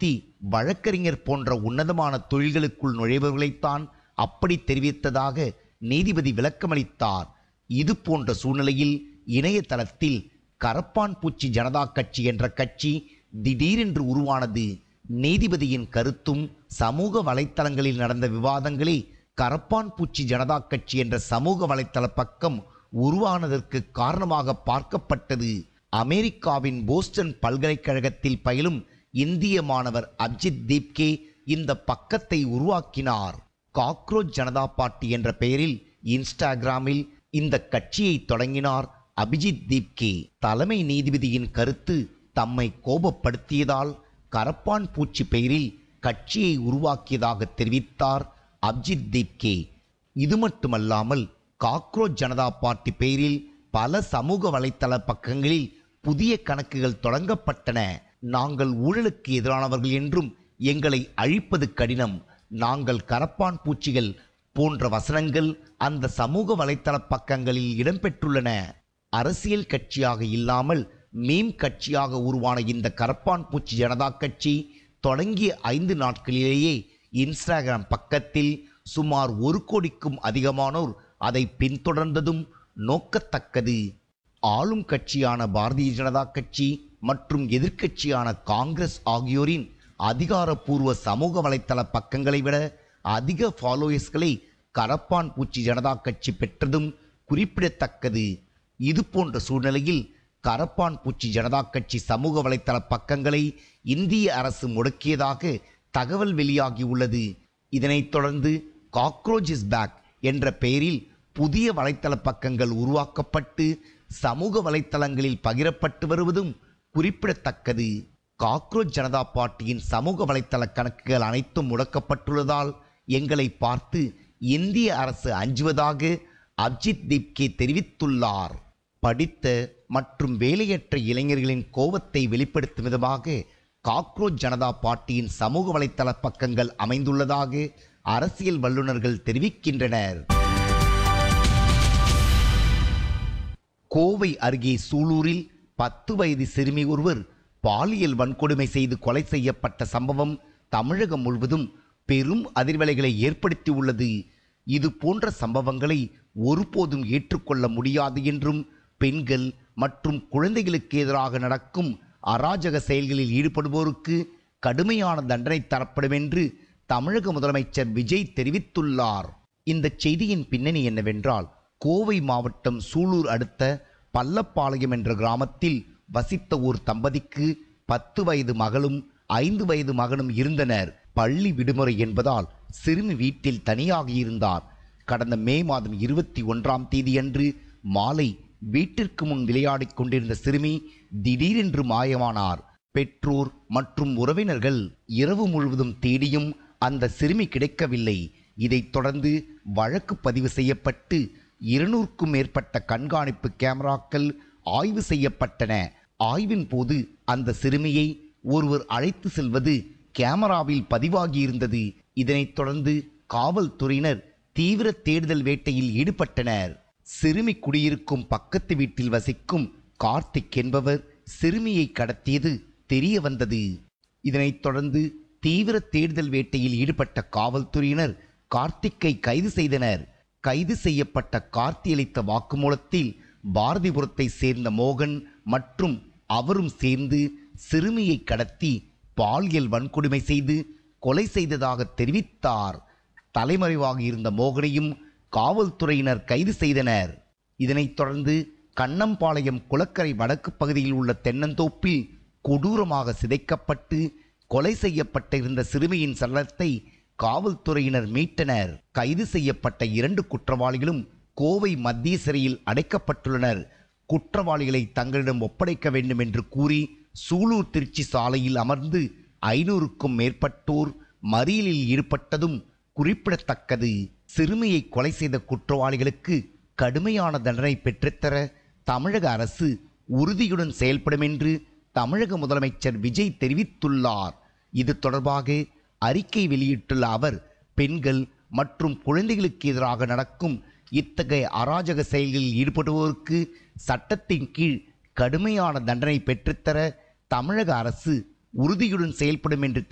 பயன்படுத்தி வழக்கறிஞர் போன்ற உன்னதமான தொழில்களுக்குள் நுழைபவர்களைத்தான் அப்படி தெரிவித்ததாக நீதிபதி விளக்கமளித்தார் இது போன்ற சூழ்நிலையில் இணையதளத்தில் கரப்பான் பூச்சி ஜனதா கட்சி என்ற கட்சி திடீரென்று உருவானது நீதிபதியின் கருத்தும் சமூக வலைத்தளங்களில் நடந்த விவாதங்களே கரப்பான் பூச்சி ஜனதா கட்சி என்ற சமூக வலைத்தள பக்கம் உருவானதற்கு காரணமாக பார்க்கப்பட்டது அமெரிக்காவின் போஸ்டன் பல்கலைக்கழகத்தில் பயிலும் இந்திய மாணவர் அப்ஜித் தீப்கே இந்த பக்கத்தை உருவாக்கினார் காக்ரோச் ஜனதா பார்ட்டி என்ற பெயரில் இன்ஸ்டாகிராமில் இந்த கட்சியை தொடங்கினார் அபிஜித் தீப்கே தலைமை நீதிபதியின் கருத்து தம்மை கோபப்படுத்தியதால் கரப்பான் பூச்சி பெயரில் கட்சியை உருவாக்கியதாக தெரிவித்தார் அப்ஜித் தீப்கே இது மட்டுமல்லாமல் காக்ரோச் ஜனதா பார்ட்டி பெயரில் பல சமூக வலைத்தள பக்கங்களில் புதிய கணக்குகள் தொடங்கப்பட்டன நாங்கள் ஊழலுக்கு எதிரானவர்கள் என்றும் எங்களை அழிப்பது கடினம் நாங்கள் கரப்பான் பூச்சிகள் போன்ற வசனங்கள் அந்த சமூக வலைத்தள பக்கங்களில் இடம்பெற்றுள்ளன அரசியல் கட்சியாக இல்லாமல் மீம் கட்சியாக உருவான இந்த கரப்பான் பூச்சி ஜனதா கட்சி தொடங்கிய ஐந்து நாட்களிலேயே இன்ஸ்டாகிராம் பக்கத்தில் சுமார் ஒரு கோடிக்கும் அதிகமானோர் அதை பின்தொடர்ந்ததும் நோக்கத்தக்கது ஆளும் கட்சியான பாரதிய ஜனதா கட்சி மற்றும் எதிர்க்கட்சியான காங்கிரஸ் ஆகியோரின் அதிகாரப்பூர்வ சமூக வலைத்தள பக்கங்களை விட அதிக ஃபாலோயர்ஸ்களை கரப்பான் பூச்சி ஜனதா கட்சி பெற்றதும் குறிப்பிடத்தக்கது இது போன்ற சூழ்நிலையில் கரப்பான் பூச்சி ஜனதா கட்சி சமூக வலைத்தள பக்கங்களை இந்திய அரசு முடக்கியதாக தகவல் வெளியாகியுள்ளது இதனைத் தொடர்ந்து காக்ரோச் இஸ் பேக் என்ற பெயரில் புதிய வலைத்தள பக்கங்கள் உருவாக்கப்பட்டு சமூக வலைத்தளங்களில் பகிரப்பட்டு வருவதும் குறிப்பிடத்தக்கது காக்ரோச் ஜனதா பார்ட்டியின் சமூக வலைத்தள கணக்குகள் அனைத்தும் முடக்கப்பட்டுள்ளதால் எங்களை பார்த்து இந்திய அரசு அஞ்சுவதாக அப்ஜித் தீப்கே தெரிவித்துள்ளார் படித்த மற்றும் வேலையற்ற இளைஞர்களின் கோபத்தை வெளிப்படுத்தும் விதமாக காக்ரோச் ஜனதா பார்ட்டியின் சமூக வலைத்தள பக்கங்கள் அமைந்துள்ளதாக அரசியல் வல்லுநர்கள் தெரிவிக்கின்றனர் கோவை அருகே சூலூரில் பத்து வயது சிறுமி ஒருவர் பாலியல் வன்கொடுமை செய்து கொலை செய்யப்பட்ட சம்பவம் தமிழகம் முழுவதும் பெரும் அதிர்வலைகளை ஏற்படுத்தியுள்ளது இது போன்ற சம்பவங்களை ஒருபோதும் ஏற்றுக்கொள்ள முடியாது என்றும் பெண்கள் மற்றும் குழந்தைகளுக்கு எதிராக நடக்கும் அராஜக செயல்களில் ஈடுபடுவோருக்கு கடுமையான தண்டனை தரப்படும் என்று தமிழக முதலமைச்சர் விஜய் தெரிவித்துள்ளார் இந்த செய்தியின் பின்னணி என்னவென்றால் கோவை மாவட்டம் சூலூர் அடுத்த பள்ளப்பாளையம் என்ற கிராமத்தில் வசித்த ஒரு தம்பதிக்கு பத்து வயது மகளும் ஐந்து வயது மகனும் இருந்தனர் பள்ளி விடுமுறை என்பதால் சிறுமி வீட்டில் தனியாக இருந்தார் கடந்த மே மாதம் இருபத்தி ஒன்றாம் தேதியன்று மாலை வீட்டிற்கு முன் விளையாடிக் கொண்டிருந்த சிறுமி திடீரென்று மாயமானார் பெற்றோர் மற்றும் உறவினர்கள் இரவு முழுவதும் தேடியும் அந்த சிறுமி கிடைக்கவில்லை இதைத் தொடர்ந்து வழக்கு பதிவு செய்யப்பட்டு இருநூறுக்கும் மேற்பட்ட கண்காணிப்பு கேமராக்கள் ஆய்வு செய்யப்பட்டன ஆய்வின் போது அந்த சிறுமியை ஒருவர் அழைத்து செல்வது கேமராவில் பதிவாகியிருந்தது இதனைத் தொடர்ந்து காவல்துறையினர் தீவிர தேடுதல் வேட்டையில் ஈடுபட்டனர் சிறுமி குடியிருக்கும் பக்கத்து வீட்டில் வசிக்கும் கார்த்திக் என்பவர் சிறுமியை கடத்தியது தெரிய வந்தது இதனைத் தொடர்ந்து தீவிர தேடுதல் வேட்டையில் ஈடுபட்ட காவல்துறையினர் கார்த்திக்கை கைது செய்தனர் கைது செய்யப்பட்ட கார்த்தி அளித்த வாக்குமூலத்தில் பாரதிபுரத்தை சேர்ந்த மோகன் மற்றும் அவரும் சேர்ந்து சிறுமியை கடத்தி பாலியல் வன்கொடுமை செய்து கொலை செய்ததாக தெரிவித்தார் தலைமறைவாக இருந்த மோகனையும் காவல்துறையினர் கைது செய்தனர் இதனைத் தொடர்ந்து கண்ணம்பாளையம் குளக்கரை வடக்கு பகுதியில் உள்ள தென்னந்தோப்பில் கொடூரமாக சிதைக்கப்பட்டு கொலை செய்யப்பட்டிருந்த சிறுமியின் சடலத்தை காவல்துறையினர் மீட்டனர் கைது செய்யப்பட்ட இரண்டு குற்றவாளிகளும் கோவை மத்திய சிறையில் அடைக்கப்பட்டுள்ளனர் குற்றவாளிகளை தங்களிடம் ஒப்படைக்க வேண்டும் என்று கூறி சூலூர் திருச்சி சாலையில் அமர்ந்து ஐநூறுக்கும் மேற்பட்டோர் மறியலில் ஈடுபட்டதும் குறிப்பிடத்தக்கது சிறுமியை கொலை செய்த குற்றவாளிகளுக்கு கடுமையான தண்டனை பெற்றுத்தர தமிழக அரசு உறுதியுடன் செயல்படும் என்று தமிழக முதலமைச்சர் விஜய் தெரிவித்துள்ளார் இது தொடர்பாக அறிக்கை வெளியிட்டுள்ள அவர் பெண்கள் மற்றும் குழந்தைகளுக்கு எதிராக நடக்கும் இத்தகைய அராஜக செயல்களில் ஈடுபடுவோருக்கு சட்டத்தின் கீழ் கடுமையான தண்டனை பெற்றுத்தர தமிழக அரசு உறுதியுடன் செயல்படும் என்று